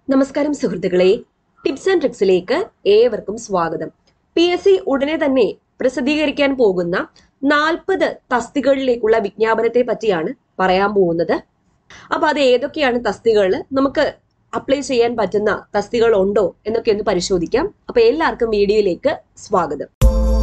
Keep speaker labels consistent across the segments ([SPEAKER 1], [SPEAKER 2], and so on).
[SPEAKER 1] നമസ്കാരം സുഹൃത്തുക്കളെ tips and ട്രിക്സിലേക്ക് ഏവർക്കും സ്വാഗതം പി എസ് സി ഉടനെ തന്നെ പ്രസിദ്ധീകരിക്കാൻ പോകുന്ന നാൽപ്പത് തസ്തികകളിലേക്കുള്ള വിജ്ഞാപനത്തെ പറ്റിയാണ് പറയാൻ പോകുന്നത് അപ്പൊ അത് ഏതൊക്കെയാണ് തസ്തികകൾ നമുക്ക് അപ്ലൈ ചെയ്യാൻ പറ്റുന്ന തസ്തികകൾ ഉണ്ടോ എന്നൊക്കെ ഒന്ന് പരിശോധിക്കാം അപ്പൊ എല്ലാവർക്കും വീഡിയോയിലേക്ക് സ്വാഗതം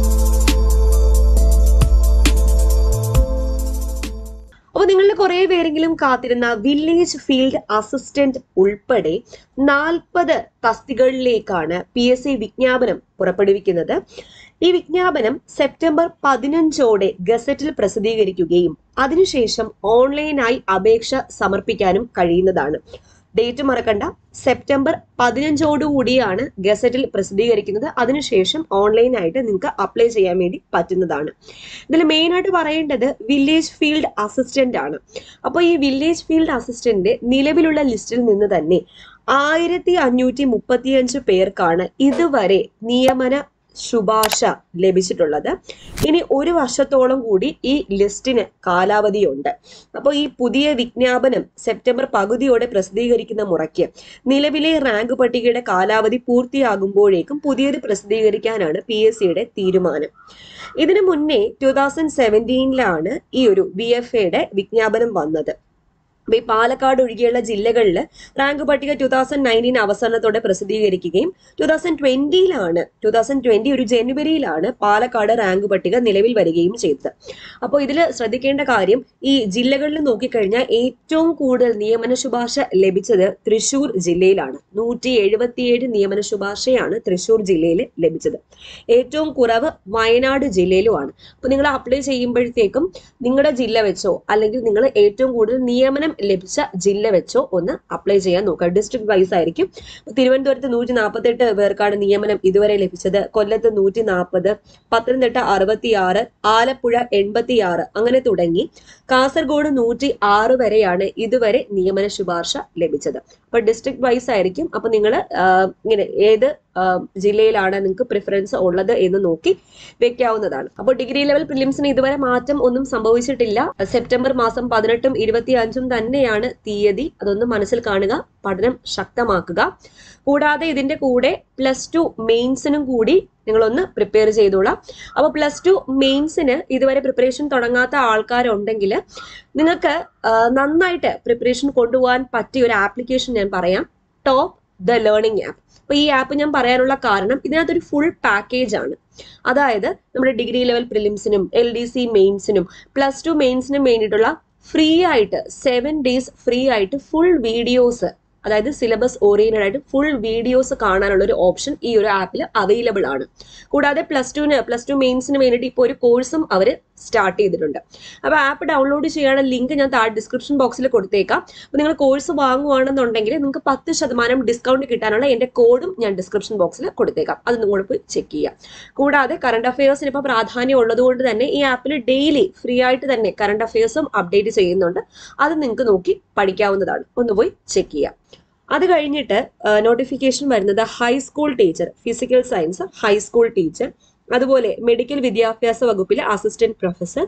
[SPEAKER 1] അപ്പൊ നിങ്ങളിൽ കുറെ പേരെങ്കിലും കാത്തിരുന്ന വില്ലേജ് ഫീൽഡ് അസിസ്റ്റന്റ് ഉൾപ്പെടെ നാൽപ്പത് തസ്തികകളിലേക്കാണ് പി എസ് സി വിജ്ഞാപനം പുറപ്പെടുവിക്കുന്നത് ഈ വിജ്ഞാപനം സെപ്റ്റംബർ പതിനഞ്ചോടെ ഗസറ്റിൽ പ്രസിദ്ധീകരിക്കുകയും അതിനുശേഷം ഓൺലൈനായി അപേക്ഷ സമർപ്പിക്കാനും കഴിയുന്നതാണ് ഡേറ്റ് മറക്കണ്ട സെപ്റ്റംബർ പതിനഞ്ചോടുകൂടിയാണ് ഗസറ്റിൽ പ്രസിദ്ധീകരിക്കുന്നത് അതിനുശേഷം ഓൺലൈനായിട്ട് നിങ്ങൾക്ക് അപ്ലൈ ചെയ്യാൻ വേണ്ടി പറ്റുന്നതാണ് ഇതിൽ മെയിനായിട്ട് പറയേണ്ടത് വില്ലേജ് ഫീൽഡ് അസിസ്റ്റന്റ് ആണ് അപ്പോൾ ഈ വില്ലേജ് ഫീൽഡ് അസിസ്റ്റന്റ് നിലവിലുള്ള ലിസ്റ്റിൽ നിന്ന് തന്നെ ആയിരത്തി അഞ്ഞൂറ്റി മുപ്പത്തിയഞ്ച് പേർക്കാണ് ഇതുവരെ നിയമന ശുപാർശ ലഭിച്ചിട്ടുള്ളത് ഇനി ഒരു വർഷത്തോളം കൂടി ഈ ലിസ്റ്റിന് കാലാവധിയുണ്ട് അപ്പോൾ ഈ പുതിയ വിജ്ഞാപനം സെപ്റ്റംബർ പകുതിയോടെ പ്രസിദ്ധീകരിക്കുന്ന മുറയ്ക്ക് നിലവിലെ റാങ്ക് പട്ടികയുടെ കാലാവധി പൂർത്തിയാകുമ്പോഴേക്കും പുതിയത് പ്രസിദ്ധീകരിക്കാനാണ് പി എസ് സിയുടെ തീരുമാനം ഇതിനു മുന്നേ ടൂ തൗസൻഡ് സെവൻറ്റീനിലാണ് ഈ ഒരു ബി എഫ് എയുടെ വിജ്ഞാപനം വന്നത് അപ്പൊ ഈ പാലക്കാട് ഒഴികെയുള്ള ജില്ലകളിൽ റാങ്ക് പട്ടിക ടൂ തൗസൻഡ് നയൻറ്റീൻ അവസാനത്തോടെ പ്രസിദ്ധീകരിക്കുകയും ടൂ തൗസൻഡ് ട്വന്റിയിലാണ് ടൂ തൗസൻഡ് ട്വന്റി ഒരു ജനുവരിയിലാണ് പാലക്കാട് റാങ്ക് പട്ടിക നിലവിൽ വരികയും ചെയ്തത് അപ്പോൾ ഇതിൽ ശ്രദ്ധിക്കേണ്ട കാര്യം ഈ ജില്ലകളിൽ നോക്കിക്കഴിഞ്ഞാൽ ഏറ്റവും കൂടുതൽ നിയമന ശുപാർശ ലഭിച്ചത് തൃശൂർ ജില്ലയിലാണ് നൂറ്റി എഴുപത്തിയേഴ് നിയമന ശുപാർശയാണ് തൃശൂർ ജില്ലയിൽ ലഭിച്ചത് ഏറ്റവും കുറവ് വയനാട് ജില്ലയിലുമാണ് അപ്പോൾ നിങ്ങൾ അപ്ലൈ ചെയ്യുമ്പോഴത്തേക്കും നിങ്ങളുടെ ജില്ല വെച്ചോ അല്ലെങ്കിൽ നിങ്ങൾ ഏറ്റവും കൂടുതൽ നിയമനം ലഭിച്ച ജില്ല വെച്ചോ ഒന്ന് അപ്ലൈ ചെയ്യാൻ നോക്കുക ഡിസ്ട്രിക്ട് വൈസ് ആയിരിക്കും ഇപ്പൊ തിരുവനന്തപുരത്ത് നൂറ്റി നാൽപ്പത്തെട്ട് പേർക്കാണ് നിയമനം ഇതുവരെ ലഭിച്ചത് കൊല്ലത്ത് നൂറ്റി നാൽപ്പത് പത്തനംതിട്ട അറുപത്തിയാറ് ആലപ്പുഴ എൺപത്തിയാറ് അങ്ങനെ തുടങ്ങി കാസർഗോഡ് നൂറ്റി ആറ് വരെയാണ് ഇതുവരെ നിയമന ശുപാർശ ലഭിച്ചത് അപ്പൊ ഡിസ്ട്രിക്ട് വൈസ് ആയിരിക്കും അപ്പൊ നിങ്ങൾ ഇങ്ങനെ ഏത് ആ, ജില്ലയിലാണ് നിങ്ങൾക്ക് പ്രിഫറൻസ് ഉള്ളത് എന്ന് നോക്കി വെക്കാവുന്നതാണ് അപ്പോൾ ഡിഗ്രി ലെവൽ പ്രിലിംസിന് ഇതുവരെ മാറ്റം ഒന്നും സംഭവിച്ചിട്ടില്ല സെപ്റ്റംബർ മാസം പതിനെട്ടും ഇരുപത്തി അഞ്ചും തന്നെയാണ് തീയതി അതൊന്ന് മനസ്സിൽ കാണുക പഠനം ശക്തമാക്കുക കൂടാതെ ഇതിന്റെ കൂടെ പ്ലസ് ടു മെയിൻസിനും കൂടി നിങ്ങളൊന്ന് പ്രിപ്പയർ ചെയ്തോളാം അപ്പോൾ പ്ലസ് ടു മെയിൻസിന് ഇതുവരെ പ്രിപ്പറേഷൻ തുടങ്ങാത്ത ആൾക്കാരുണ്ടെങ്കിൽ നിങ്ങൾക്ക് ആ, നന്നായിട്ട് പ്രിപ്പറേഷൻ കൊണ്ടുപോകാൻ പറ്റിയ ഒരു ആപ്ലിക്കേഷൻ ഞാൻ പറയാം ടോപ്പ് ദ ലേണിംഗ് ആപ്പ് അപ്പൊ ഈ ആപ്പ് ഞാൻ പറയാനുള്ള കാരണം ഇതിനകത്തൊരു ഫുൾ പാക്കേജ് ആണ് അതായത് നമ്മുടെ ഡിഗ്രി ലെവൽ പ്രിലിംസിനും എൽ ഡി സി മെയിൻസിനും പ്ലസ് ടു മെയിൻസിനും വേണ്ടിയിട്ടുള്ള ഫ്രീ ആയിട്ട് സെവൻ ഡേയ്സ് ഫ്രീ ആയിട്ട് ഫുൾ വീഡിയോസ് അതായത് സിലബസ് ഓറിയന്റഡ് ആയിട്ട് ഫുൾ വീഡിയോസ് കാണാനുള്ള ഒരു ഓപ്ഷൻ ഈ ഒരു ആപ്പിൽ അവൈലബിൾ ആണ് കൂടാതെ പ്ലസ് ടുവിന് പ്ലസ് ടു മെയിൻസിന് വേണ്ടിയിട്ട് ഇപ്പോൾ ഒരു കോഴ്സും അവർ സ്റ്റാർട്ട് ചെയ്തിട്ടുണ്ട് അപ്പോൾ ആപ്പ് ഡൗൺലോഡ് ചെയ്യാനുള്ള ലിങ്ക് ഞാൻ താഴെ ഡിസ്ക്രിപ്ഷൻ ബോക്സിൽ കൊടുത്തേക്കാം അപ്പോൾ നിങ്ങൾ കോഴ്സ് വാങ്ങുവാണെന്നുണ്ടെങ്കിൽ നിങ്ങൾക്ക് പത്ത് ശതമാനം ഡിസ്കൗണ്ട് കിട്ടാനുള്ള എൻ്റെ കോഡും ഞാൻ ഡിസ്ക്രിപ്ഷൻ ബോക്സിൽ കൊടുത്തേക്കാം അത് നിങ്ങൾ പോയി ചെക്ക് ചെയ്യാം കൂടാതെ കറണ്ട് അഫയേഴ്സിന് ഇപ്പോൾ പ്രാധാന്യം ഉള്ളതുകൊണ്ട് തന്നെ ഈ ആപ്പിൽ ഡെയിലി ഫ്രീ ആയിട്ട് തന്നെ കറണ്ട് അഫയേഴ്സും അപ്ഡേറ്റ് ചെയ്യുന്നുണ്ട് അത് നിങ്ങൾക്ക് നോക്കി പഠിക്കാവുന്നതാണ് ഒന്ന് പോയി ചെക്ക് ചെയ്യാം അത് കഴിഞ്ഞിട്ട് നോട്ടിഫിക്കേഷൻ വരുന്നത് high school teacher physical science high school teacher അതുപോലെ മെഡിക്കൽ വിദ്യാഭ്യാസ വകുപ്പിലെ അസിസ്റ്റന്റ് പ്രൊഫസർ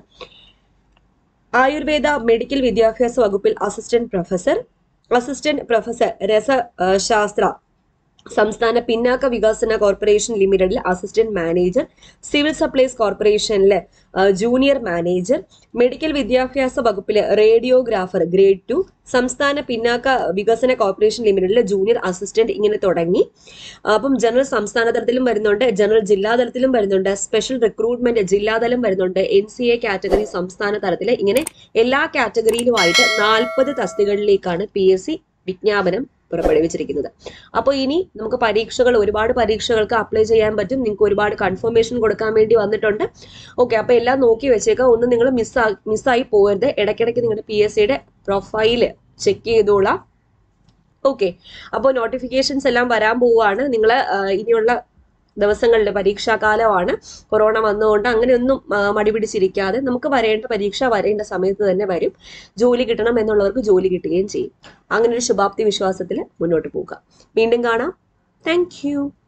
[SPEAKER 1] ആയുർവേദ മെഡിക്കൽ വിദ്യാഭ്യാസ വകുപ്പിൽ അസിസ്റ്റന്റ് പ്രൊഫസർ അസിസ്റ്റന്റ് പ്രൊഫസർ രസശാസ്ത്ര സംസ്ഥാന പിന്നാക്ക വികസന കോർപ്പറേഷൻ ലിമിറ്റഡിൽ അസിസ്റ്റന്റ് മാനേജർ സിവിൽ സപ്ലൈസ് കോർപ്പറേഷനിലെ ജൂനിയർ മാനേജർ മെഡിക്കൽ വിദ്യാഭ്യാസ വകുപ്പിലെ റേഡിയോഗ്രാഫർ ഗ്രേഡ് ടു സംസ്ഥാന പിന്നാക്ക വികസന കോർപ്പറേഷൻ ലിമിറ്റഡിലെ ജൂനിയർ അസിസ്റ്റന്റ് ഇങ്ങനെ തുടങ്ങി അപ്പം ജനറൽ സംസ്ഥാന തലത്തിലും വരുന്നുണ്ട് ജനറൽ ജില്ലാ തലത്തിലും വരുന്നുണ്ട് സ്പെഷ്യൽ റിക്രൂട്ട്മെന്റ് ജില്ലാതലം വരുന്നുണ്ട് എൻ സി എ കാറ്റഗറി സംസ്ഥാന തലത്തിലെ ഇങ്ങനെ എല്ലാ കാറ്റഗറിയിലുമായിട്ട് നാൽപ്പത് തസ്തികകളിലേക്കാണ് പി എസ് സി വിജ്ഞാപനം പുറപ്പെടുവിച്ചിരിക്കുന്നത് അപ്പോൾ ഇനി നമുക്ക് പരീക്ഷകൾ ഒരുപാട് പരീക്ഷകൾക്ക് അപ്ലൈ ചെയ്യാൻ പറ്റും നിങ്ങൾക്ക് ഒരുപാട് കൺഫർമേഷൻ കൊടുക്കാൻ വേണ്ടി വന്നിട്ടുണ്ട് ഓക്കെ അപ്പോൾ എല്ലാം നോക്കി വെച്ചേക്കാം ഒന്നും നിങ്ങൾ മിസ്സാ മിസ്സായി പോകരുത് ഇടയ്ക്കിടയ്ക്ക് നിങ്ങളുടെ പി എസ് സിയുടെ പ്രൊഫൈല് ചെക്ക് ചെയ്തോളാം ഓക്കെ അപ്പോൾ നോട്ടിഫിക്കേഷൻസ് എല്ലാം വരാൻ പോവുകയാണ് നിങ്ങൾ ഇനിയുള്ള ദിവസങ്ങളിൽ പരീക്ഷാകാലമാണ് കൊറോണ വന്നുകൊണ്ട് അങ്ങനെയൊന്നും ആ, മടി പിടിച്ചിരിക്കാതെ നമുക്ക് വരേണ്ട പരീക്ഷ വരേണ്ട സമയത്ത് തന്നെ വരും ജോലി കിട്ടണം എന്നുള്ളവർക്ക് ജോലി കിട്ടുകയും ചെയ്യും അങ്ങനെ ഒരു ശുഭാപ്തി വിശ്വാസത്തിൽ മുന്നോട്ട് പോകുക വീണ്ടും കാണാം താങ്ക്